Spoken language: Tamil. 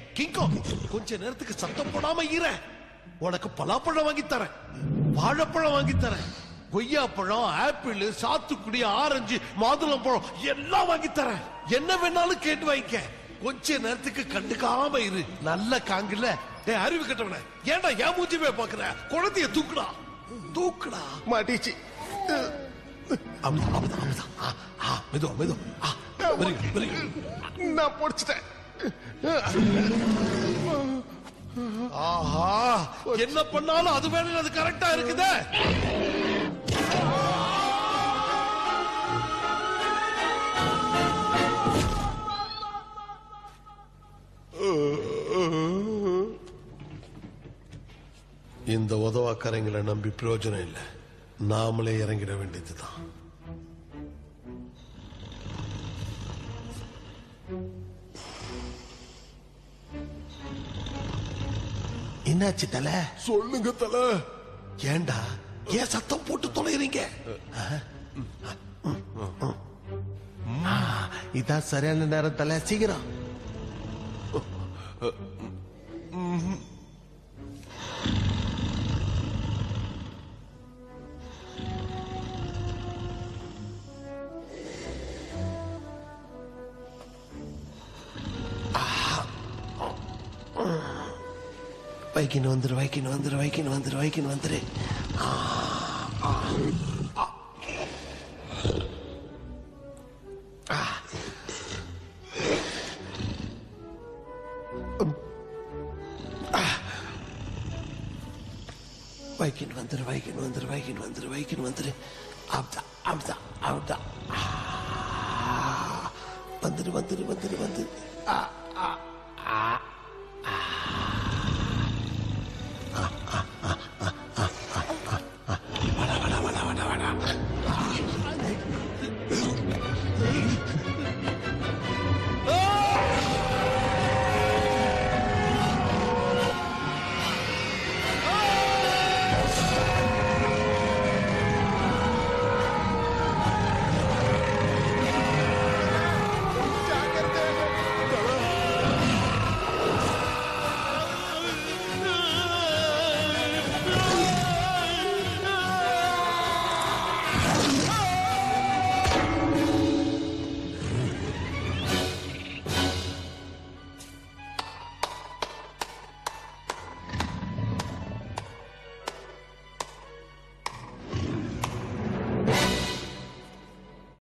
கிங்கோ கொஞ்ச நேரத்துக்கு சத்தம் போடாம ஈர உனக்கு பலாப்பழம் வாங்கி தரேன் வாழைப்பழம் வாங்கி தரேன் கொய்யாப்பழம் ஆப்பிள் சாத்துக்குடி ஆரஞ்சு மாதுளம்பழம் எல்லாம் வாங்கி தரேன் என்ன வேணாலும் கேட்டு வாங்கிக்க கொஞ்ச நேரத்துக்கு கண்டுக்காம இரு நல்ல காங்குல டேய் அறிவு கட்டவன ஏன்டா ஏன் மூஞ்சிவே பாக்குற குழந்தைய தூக்குடா தூக்குடா மாட்டிச்சு அமுதா அமுதா அமுதா ஆ, ஆ, மெதுவா மெதுவா ஆ, very good, very good. நான் பொடிச்சிட்டேன் ஆஹா என்ன பண்ணாலும் அது வேணும் அது கரெக்டா இருக்குதே இந்த உதவாக்காரங்களை நம்பி பிரயோஜனம் இல்லை நாமளே இறங்கிட வேண்டியதுதான் என்னாச்சு தல சொல்லுங்க தல ஏண்டா ஏன் சத்தம் போட்டு தொலைறீங்க இதான் சரியான நேரம் தல சீக்கிரம் வைக்கின்னு வந்துரு வைக்கின்னு வந்துரு வைக்கின்னு வந்துரு வைக்கின்னு வந்துரு வைக்கின்னு வந்துரு வைக்கின்னு வந்துரு வைக்கின்னு வந்துரு வைக்கின்னு வந்துரு அப்படிதான் அப்படிதான் அப்படிதான் வந்துரு வந்துரு வந்துரு வந்துரு ஆ